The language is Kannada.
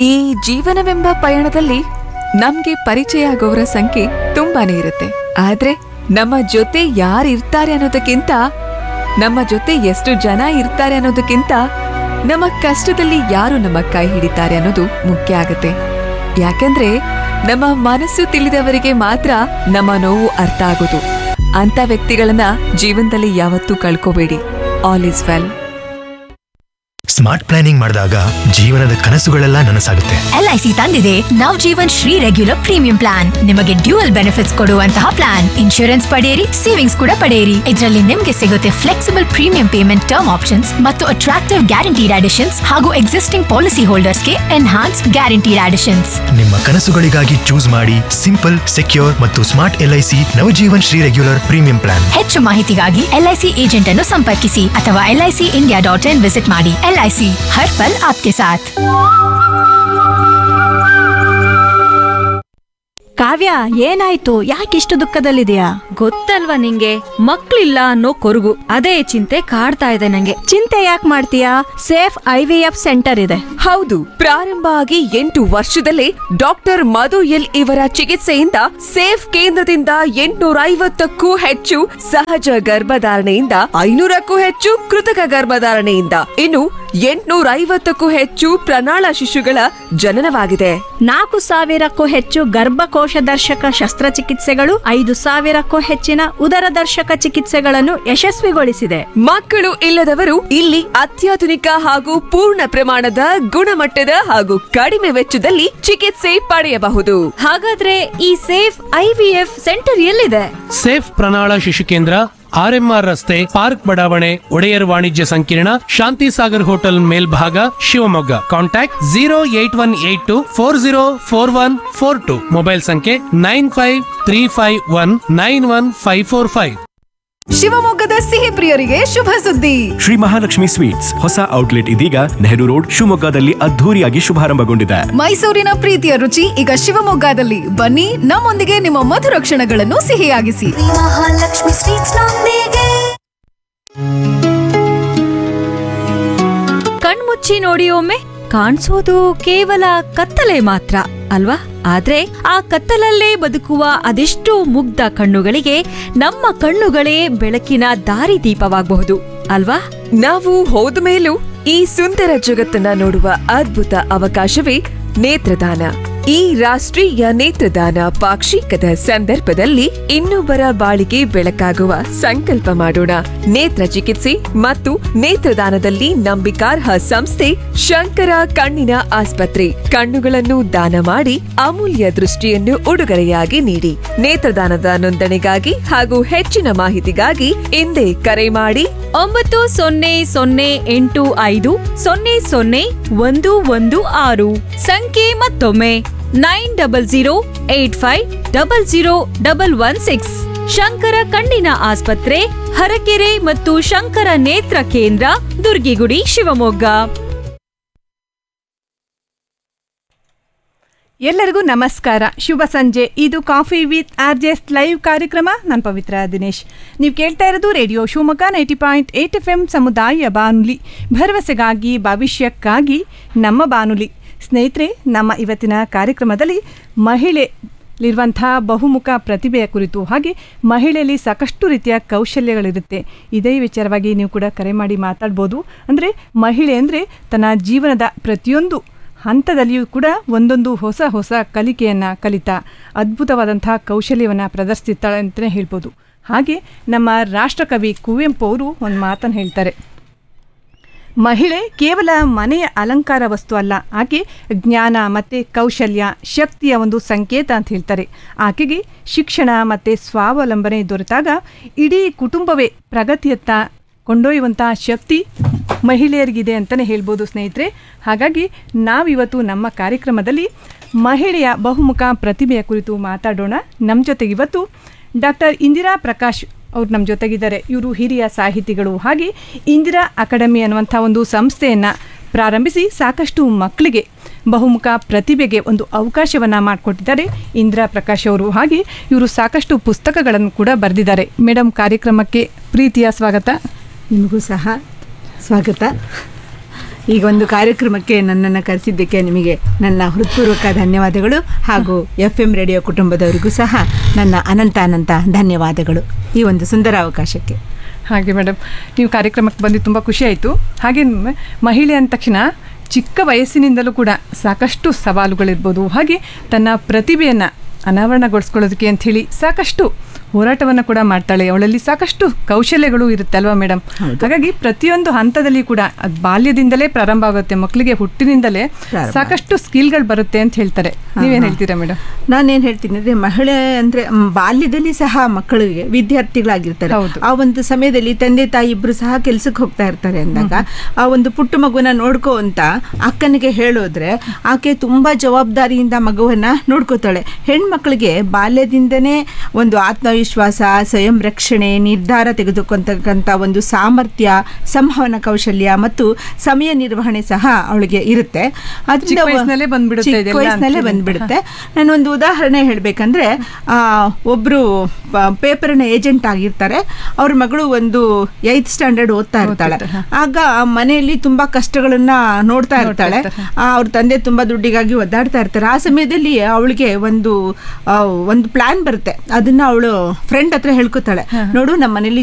ಈ ಜೀವನವೆಂಬ ಪಯಣದಲ್ಲಿ ನಮ್ಗೆ ಪರಿಚಯ ಆಗೋರ ಸಂಖ್ಯೆ ತುಂಬಾನೇ ಇರುತ್ತೆ ಆದ್ರೆ ನಮ್ಮ ಜೊತೆ ಯಾರು ಇರ್ತಾರೆ ಅನ್ನೋದಕ್ಕಿಂತ ನಮ್ಮ ಜೊತೆ ಎಷ್ಟು ಜನ ಇರ್ತಾರೆ ಅನ್ನೋದಕ್ಕಿಂತ ನಮ್ಮ ಕಷ್ಟದಲ್ಲಿ ಯಾರು ನಮ್ಮ ಕೈ ಹಿಡಿತಾರೆ ಅನ್ನೋದು ಮುಖ್ಯ ಆಗುತ್ತೆ ಯಾಕಂದ್ರೆ ನಮ್ಮ ಮನಸ್ಸು ತಿಳಿದವರಿಗೆ ಮಾತ್ರ ನಮ್ಮ ನೋವು ಅರ್ಥ ಆಗೋದು ಅಂತ ವ್ಯಕ್ತಿಗಳನ್ನ ಜೀವನದಲ್ಲಿ ಯಾವತ್ತೂ ಕಳ್ಕೋಬೇಡಿ all is well smart planning ಮಾಡಿದಾಗ ಜೀವನದ ಕನಸುಗಳೆಲ್ಲ ನನಸಾಗುತ್ತೆ ಎಲ್ಐಸಿ ತಂದಿದೆ Nav Jeevan Shree regular premium plan ನಿಮಗೆ ಡ್ಯೂಯಲ್ ಬೆನಿಫಿಟ್ಸ್ ಕೊಡುವಂತಹ ಪ್ಲಾನ್ ಇನ್ಶೂರೆನ್ಸ್ ಪಡೆಯಿರಿ ಸೇವಿಂಗ್ಸ್ ಕೂಡ ಪಡೆಯಿರಿ ಇದರಲ್ಲಿ ನಿಮಗೆ ಸಿಗುತ್ತೆ flexible premium payment term options ಮತ್ತು ಅಟ್ರಾಕ್ಟಿವ್ ಗ್ಯಾರಂಟಿಡ್ ಅಡಿಷನ್ಸ್ ಹಾಗೂ ಎಕ್ಸಿಸ್ಟಿಂಗ್ ಪಾಲಿಸಿ ಹೋಲ್ಡರ್ಸ್ಗೆ ಎನ್ಹಾನ್ಸ್ ಗ್ಯಾರಂಟಿಡ್ ಅಡಿಷನ್ಸ್ ನಿಮ್ಮ ಕನಸುಗಳಿಗಾಗಿ ಚೂಸ್ ಮಾಡಿ ಸಿಂಪಲ್ ಸೆಕ್ಯೂರ್ ಮತ್ತು smart LIC Navjeevan Shree regular premium plan ಹೆಚ್ಚು ಮಾಹಿತಿಗಾಗಿ ಎಲ್ಐಸಿ ಏಜೆಂಟ್ ಅನ್ನು ಸಂಪರ್ಕಿಸಿ ಅಥವಾ LIC India dot in visit ಮಾಡಿ ಎಲ್ಐಸಿ ಹರ್ ಪಲ್ ಆಪ್ಕೆ ಸಾಥ್ ಕಾವ್ಯ ಏನಾಯ್ತು ಯಾಕಿಷ್ಟು ದುಃಖದಲ್ಲಿದೆಯಾ ಗೊತ್ತಲ್ವಾ ನಿಂಗೆ ಮಕ್ಳಿಲ್ಲ ಅನ್ನೋ ಕೊರಗು ಅದೇ ಚಿಂತೆ ಕಾಡ್ತಾ ಇದೆ ನಂಗೆ ಚಿಂತೆ ಯಾಕೆ ಮಾಡ್ತೀಯಾ safe I V F centre ಇದೆ ಹೌದು ಪ್ರಾರಂಭ ಆಗಿ ಎಂಟು ವರ್ಷದಲ್ಲೇ ಡಾಕ್ಟರ್ ಮಧು ಎಲ್ ಇವರ ಚಿಕಿತ್ಸೆಯಿಂದ ಸೇಫ್ ಕೇಂದ್ರದಿಂದ ಎಂಟುನೂರ ಐವತ್ತಕ್ಕೂ ಹೆಚ್ಚು ಸಹಜ ಗರ್ಭಧಾರಣೆಯಿಂದ ಐನೂರಕ್ಕೂ ಹೆಚ್ಚು ಕೃತಕ ಗರ್ಭಧಾರಣೆಯಿಂದ ಇನ್ನು ಎಂಟುನೂರ ಐವತ್ತಕ್ಕೂ ಹೆಚ್ಚು ಪ್ರಣಾಳ ಶಿಶುಗಳ ಜನನವಾಗಿದೆ ನಾಲ್ಕು ಸಾವಿರಕ್ಕೂ ಹೆಚ್ಚು ಗರ್ಭಕೋಶ ದರ್ಶಕ ಶಸ್ತ್ರಚಿಕಿತ್ಸೆಗಳು ಐದು ಸಾವಿರಕ್ಕೂ ಹೆಚ್ಚಿನ ಉದರ ದರ್ಶಕ ಚಿಕಿತ್ಸೆಗಳನ್ನು ಯಶಸ್ವಿಗೊಳಿಸಿದೆ ಮಕ್ಕಳು ಇಲ್ಲದವರು ಇಲ್ಲಿ ಅತ್ಯಾಧುನಿಕ ಹಾಗೂ ಪೂರ್ಣ ಪ್ರಮಾಣದ ಗುಣಮಟ್ಟದ ಹಾಗೂ ಕಡಿಮೆ ವೆಚ್ಚದಲ್ಲಿ ಚಿಕಿತ್ಸೆ ಪಡೆಯಬಹುದು ಹಾಗಾದ್ರೆ ಈ ಸೇಫ್ ಐವಿಎಫ್ ಸೆಂಟರ್ ಎಲ್ಲಿದೆ ಸೇಫ್ ಪ್ರಣಾಳ ಶಿಶು ಕೇಂದ್ರ ಆರ್ಎಂಆರ್ ರಸ್ತೆ ಪಾರ್ಕ್ ಬಡಾವಣೆ ಒಡೆಯರ್ ವಾಣಿಜ್ಯ ಸಂಕೀರ್ಣ ಶಾಂತಿ ಸಾಗರ್ ಹೋಟೆಲ್ ಮೇಲ್ಭಾಗ Shivamogga contact zero eight one eight two four zero four one four two mobile ಸಂಖ್ಯೆ nine five three five one nine one five four five ಶಿವಮೊಗ್ಗದ ಸಿಹಿ ಪ್ರಿಯರಿಗೆ ಶುಭ ಸುದ್ದಿ ಶ್ರೀ ಮಹಾಲಕ್ಷ್ಮಿ ಸ್ವೀಟ್ಸ್ ಹೊಸ ಔಟ್ಲೆಟ್ ಇದೀಗ ನೆಹರು ರೋಡ್ ಶಿವಮೊಗ್ಗದಲ್ಲಿ ಅದ್ಧೂರಿಯಾಗಿ ಶುಭಾರಂಭಗೊಂಡಿದೆ ಮೈಸೂರಿನ ಪ್ರೀತಿಯ ರುಚಿ ಈಗ ಶಿವಮೊಗ್ಗದಲ್ಲಿ ಬನ್ನಿ ನಮ್ಮೊಂದಿಗೆ ನಿಮ್ಮ ಮಧುರ ಕ್ಷಣಗಳನ್ನು ಸಿಹಿಯಾಗಿಸಿ ಮಹಾಲಕ್ಷ್ಮಿ ಸ್ವೀಟ್ಸ್ ಕಣ್ಮುಚ್ಚಿ ನೋಡಿ ಒಮ್ಮೆ ಕಾಣಿಸೋದು ಕೇವಲ ಕತ್ತಲೆ ಮಾತ್ರ ಅಲ್ವಾ ಆದ್ರೆ ಆ ಕತ್ತಲಲ್ಲೇ ಬದುಕುವ ಅದೆಷ್ಟೋ ಮುಗ್ಧ ಕಣ್ಣುಗಳಿಗೆ ನಮ್ಮ ಕಣ್ಣುಗಳೇ ಬೆಳಕಿನ ದಾರಿದೀಪವಾಗಬಹುದು ಅಲ್ವಾ ನಾವು ಹೋದ ಮೇಲೂ ಈ ಸುಂದರ ಜಗತ್ತನ್ನ ನೋಡುವ ಅದ್ಭುತ ಅವಕಾಶವೇ ನೇತ್ರದಾನ ಈ ರಾಷ್ಟ್ರೀಯ ನೇತ್ರದಾನ ಪಾಕ್ಷಿಕದ ಸಂದರ್ಭದಲ್ಲಿ ಇನ್ನೊಬ್ಬರ ಬಾಳಿಗೆ ಬೆಳಕಾಗುವ ಸಂಕಲ್ಪ ಮಾಡೋಣ ನೇತ್ರ ಚಿಕಿತ್ಸೆ ಮತ್ತು ನೇತ್ರದಾನದಲ್ಲಿ ನಂಬಿಕಾರ್ಹ ಸಂಸ್ಥೆ ಶಂಕರ ಕಣ್ಣಿನ ಆಸ್ಪತ್ರೆ ಕಣ್ಣುಗಳನ್ನು ದಾನ ಮಾಡಿ ಅಮೂಲ್ಯ ದೃಷ್ಟಿಯನ್ನು ಉಡುಗೊರೆಯಾಗಿ ನೀಡಿ ನೇತ್ರದಾನದ ನೋಂದಣಿಗಾಗಿ ಹಾಗೂ ಹೆಚ್ಚಿನ ಮಾಹಿತಿಗಾಗಿ ಹಿಂದೆ ಕರೆ ಮಾಡಿ ಒಂಬತ್ತು ಸೊನ್ನೆ ಸೊನ್ನೆ ಎಂಟು ಐದು ಸೊನ್ನೆ ಸೊನ್ನೆ ಒಂದು ಒಂದು ಆರು ಸಂಖ್ಯೆ ಮತ್ತೊಮ್ಮೆ nine double zero eight five double zero double one six Shankara ಕಣ್ಣಿನ ಆಸ್ಪತ್ರೆ ಹರಕೆರೆ ಮತ್ತು ಶಂಕರ ನೇತ್ರ ಕೇಂದ್ರ ದುರ್ಗಿಗುಡಿ ಶಿವಮೊಗ್ಗ ಎಲ್ಲರಿಗೂ ನಮಸ್ಕಾರ ಶುಭ ಸಂಜೆ ಇದು coffee with R J's live ಕಾರ್ಯಕ್ರಮ ನಾನು ಪವಿತ್ರ ದಿನೇಶ್ ನೀವು ಕೇಳ್ತಾ ಇರೋದು radio Shivamogga ninety point eight F M ಸಮುದಾಯ ಬಾನುಲಿ ಭರವಸೆಗಾಗಿ ಭವಿಷ್ಯಕ್ಕಾಗಿ ನಮ್ಮ ಬಾನುಲಿ ಸ್ನೇಹಿತರೆ ನಮ್ಮ ಇವತ್ತಿನ ಕಾರ್ಯಕ್ರಮದಲ್ಲಿ ಮಹಿಳೆಲಿರುವಂಥ ಬಹುಮುಖ ಪ್ರತಿಭೆಯ ಕುರಿತು ಹಾಗೆ ಮಹಿಳೆಯಲ್ಲಿ ಸಾಕಷ್ಟು ರೀತಿಯ ಕೌಶಲ್ಯಗಳಿರುತ್ತೆ ಇದೇ ವಿಚಾರವಾಗಿ ನೀವು ಕೂಡ ಕರೆ ಮಾಡಿ ಮಾತಾಡ್ಬೋದು ಅಂದರೆ ಮಹಿಳೆ ಅಂದರೆ ತನ್ನ ಜೀವನದ ಪ್ರತಿಯೊಂದು ಹಂತದಲ್ಲಿಯೂ ಕೂಡ ಒಂದೊಂದು ಹೊಸ ಹೊಸ ಕಲಿಕೆಯನ್ನು ಕಲಿತಾ ಅದ್ಭುತವಾದಂಥ ಕೌಶಲ್ಯವನ್ನು ಪ್ರದರ್ಶಿಸ್ತಾಳೆ ಅಂತಲೇ ಹೇಳ್ಬೋದು ಹಾಗೆ ನಮ್ಮ ರಾಷ್ಟ್ರಕವಿ ಕುವೆಂಪು ಅವರು ಒಂದು ಮಾತನ್ನು ಹೇಳ್ತಾರೆ ಮಹಿಳೆ ಕೇವಲ ಮನೆಯ ಅಲಂಕಾರ ವಸ್ತು ಅಲ್ಲ ಆಕೆ ಜ್ಞಾನ ಮತ್ತು ಕೌಶಲ್ಯ ಶಕ್ತಿಯ ಒಂದು ಸಂಕೇತ ಅಂತ ಹೇಳ್ತಾರೆ ಆಕೆಗೆ ಶಿಕ್ಷಣ ಮತ್ತು ಸ್ವಾವಲಂಬನೆ ದೊರೆತಾಗ ಇಡೀ ಕುಟುಂಬವೇ ಪ್ರಗತಿಯತ್ತ ಕೊಂಡೊಯ್ಯುವಂಥ ಶಕ್ತಿ ಮಹಿಳೆಯರಿಗಿದೆ ಅಂತಲೇ ಹೇಳ್ಬೋದು ಸ್ನೇಹಿತರೆ ಹಾಗಾಗಿ ನಾವಿವತ್ತು ನಮ್ಮ ಕಾರ್ಯಕ್ರಮದಲ್ಲಿ ಮಹಿಳೆಯ ಬಹುಮುಖ ಪ್ರತಿಭೆಯ ಕುರಿತು ಮಾತಾಡೋಣ ನಮ್ಮ ಜೊತೆಗೆ ಇವತ್ತು ಡಾಕ್ಟರ್ ಇಂದಿರಾ ಪ್ರಕಾಶ್ ಅವ್ರು ನಮ್ಮ ಜೊತೆಗಿದ್ದಾರೆ ಇವರು ಹಿರಿಯ ಸಾಹಿತಿಗಳು ಹಾಗೆ ಇಂದಿರಾ ಅಕಾಡೆಮಿ ಅನ್ನುವಂಥ ಒಂದು ಸಂಸ್ಥೆಯನ್ನು ಪ್ರಾರಂಭಿಸಿ ಸಾಕಷ್ಟು ಮಕ್ಕಳಿಗೆ ಬಹುಮುಖ ಪ್ರತಿಭೆಗೆ ಒಂದು ಅವಕಾಶವನ್ನು ಮಾಡಿಕೊಟ್ಟಿದ್ದಾರೆ ಇಂದಿರಾ ಪ್ರಕಾಶ್ ಅವರು ಹಾಗೆ ಇವರು ಸಾಕಷ್ಟು ಪುಸ್ತಕಗಳನ್ನು ಕೂಡ ಬರೆದಿದ್ದಾರೆ ಮೇಡಮ್ ಕಾರ್ಯಕ್ರಮಕ್ಕೆ ಪ್ರೀತಿಯ ಸ್ವಾಗತ ನಿಮಗೂ ಸಹ ಸ್ವಾಗತ ಈಗ ಒಂದು ಕಾರ್ಯಕ್ರಮಕ್ಕೆ ನನ್ನನ್ನು ಕರೆಸಿದ್ದಕ್ಕೆ ನಿಮಗೆ ನನ್ನ ಹೃತ್ಪೂರ್ವಕ ಧನ್ಯವಾದಗಳು ಹಾಗೂ ಎಫ್ ಎಂ ರೇಡಿಯೋ ಕುಟುಂಬದವರಿಗೂ ಸಹ ನನ್ನ ಅನಂತ ಅನಂತ ಧನ್ಯವಾದಗಳು ಈ ಒಂದು ಸುಂದರ ಅವಕಾಶಕ್ಕೆ ಹಾಗೆ ಮೇಡಮ್ ನೀವು ಕಾರ್ಯಕ್ರಮಕ್ಕೆ ಬಂದು ತುಂಬ ಖುಷಿ ಆಯಿತು ಹಾಗೆ ಮ- ಮಹಿಳೆ ಅಂದ ತಕ್ಷಣ ಚಿಕ್ಕ ವಯಸ್ಸಿನಿಂದಲೂ ಕೂಡ ಸಾಕಷ್ಟು ಸವಾಲುಗಳಿರ್ಬೋದು ಹಾಗೆ ತನ್ನ ಪ್ರತಿಭೆಯನ್ನು ಅನಾವರಣಗೊಳಿಸ್ಕೊಳ್ಳೋದಕ್ಕೆ ಅಂಥೇಳಿ ಸಾಕಷ್ಟು ಹೋರಾಟವನ್ನು ಕೂಡ ಮಾಡ್ತಾಳೆ ಅವಳಲ್ಲಿ ಸಾಕಷ್ಟು ಕೌಶಲ್ಯಗಳು ಇರುತ್ತೆ ಅಲ್ವಾ ಮೇಡಮ್ ಹಾಗಾಗಿ ಪ್ರತಿಯೊಂದು ಹಂತದಲ್ಲಿ ಕೂಡ ಅದು ಬಾಲ್ಯದಿಂದಲೇ ಪ್ರಾರಂಭ ಆಗುತ್ತೆ ಮಕ್ಕಳಿಗೆ ಹುಟ್ಟಿನಿಂದಲೇ ಸಾಕಷ್ಟು ಸ್ಕಿಲ್ಗಳು ಬರುತ್ತೆ ಅಂತ ಹೇಳ್ತಾರೆ ನೀವೇನು ಹೇಳ್ತೀರಾ ಮೇಡಮ್ ನಾನೇನು ಹೇಳ್ತೀನಿ ಅಂದರೆ ಮಹಿಳೆ ಅಂದರೆ ಬಾಲ್ಯದಲ್ಲಿ ಸಹ ಮಕ್ಕಳಿಗೆ ವಿದ್ಯಾರ್ಥಿಗಳಾಗಿರ್ತಾರೆ ಆ ಒಂದು ಸಮಯದಲ್ಲಿ ತಂದೆ ತಾಯಿ ಇಬ್ಬರು ಸಹ ಕೆಲ್ಸಕ್ಕೆ ಹೋಗ್ತಾ ಇರ್ತಾರೆ ಅಂದಾಗ ಆ ಒಂದು ಪುಟ್ಟ ಮಗುನ ನೋಡ್ಕೋ ಅಂತ ಅಕ್ಕನಿಗೆ ಹೇಳೋದ್ರೆ ಆಕೆ ತುಂಬ ಜವಾಬ್ದಾರಿಯಿಂದ ಮಗುವನ್ನ ನೋಡ್ಕೋತಾಳೆ ಹೆಣ್ಮಕ್ಳಿಗೆ ಬಾಲ್ಯದಿಂದನೇ ಒಂದು ಆತ್ಮವಿಶ್ವಾಸ ಸ್ವಯಂ ರಕ್ಷಣೆ ನಿರ್ಧಾರ ತೆಗೆದುಕೊಂತಕ್ಕಂಥ ಒಂದು ಸಾಮರ್ಥ್ಯ ಸಂವಹನ ಕೌಶಲ್ಯ ಮತ್ತು ಸಮಯ ನಿರ್ವಹಣೆ ಸಹ ಅವಳಿಗೆ ಇರುತ್ತೆ ಅದ್ರಿಂದ ಚಿಕ್ಕ ವಯಸ್ಸಿನಲ್ಲೇ ಬಂದ್ಬಿಡುತ್ತೆ ಚಿಕ್ಕ ಇದೆಲ್ಲ ವಯಸ್ಸಿನಲ್ಲೇ ಅಂತ ಬಂದ್ಬಿಡುತ್ತೆ ನಾನು ಒಂದು ಉದಾಹರಣೆ ಹೇಳಬೇಕಂದ್ರೆ ಒಬ್ಬರು ಪೇಪರ್ನ ಏಜೆಂಟ್ ಆಗಿರ್ತಾರೆ ಅವ್ರ ಮಗಳು ಒಂದು ಏಯ್ತ್ ಸ್ಟ್ಯಾಂಡರ್ಡ್ ಓದ್ತಾ ಇರ್ತಾಳೆ ಆಗ ಆ ಮನೆಯಲ್ಲಿ ತುಂಬಾ ಕಷ್ಟಗಳನ್ನ ನೋಡ್ತಾ ಇರ್ತಾಳೆ ಆ, ಅವ್ರ ತಂದೆ ತುಂಬಾ ದುಡ್ಡಿಗಾಗಿ ಒದ್ದಾಡ್ತಾ ಇರ್ತಾರೆ ಆ ಸಮಯದಲ್ಲಿ ಅವಳಿಗೆ ಒಂದು ಆ, ಒಂದು ಪ್ಲಾನ್ ಬರುತ್ತೆ ಅದನ್ನ ಅವಳು ಫ್ರೆಂಡ್ ಹತ್ರ ಹೇಳ್ಕೊತಾಳೆ ನೋಡು ನಮ್ಮ ಮನೇಲಿ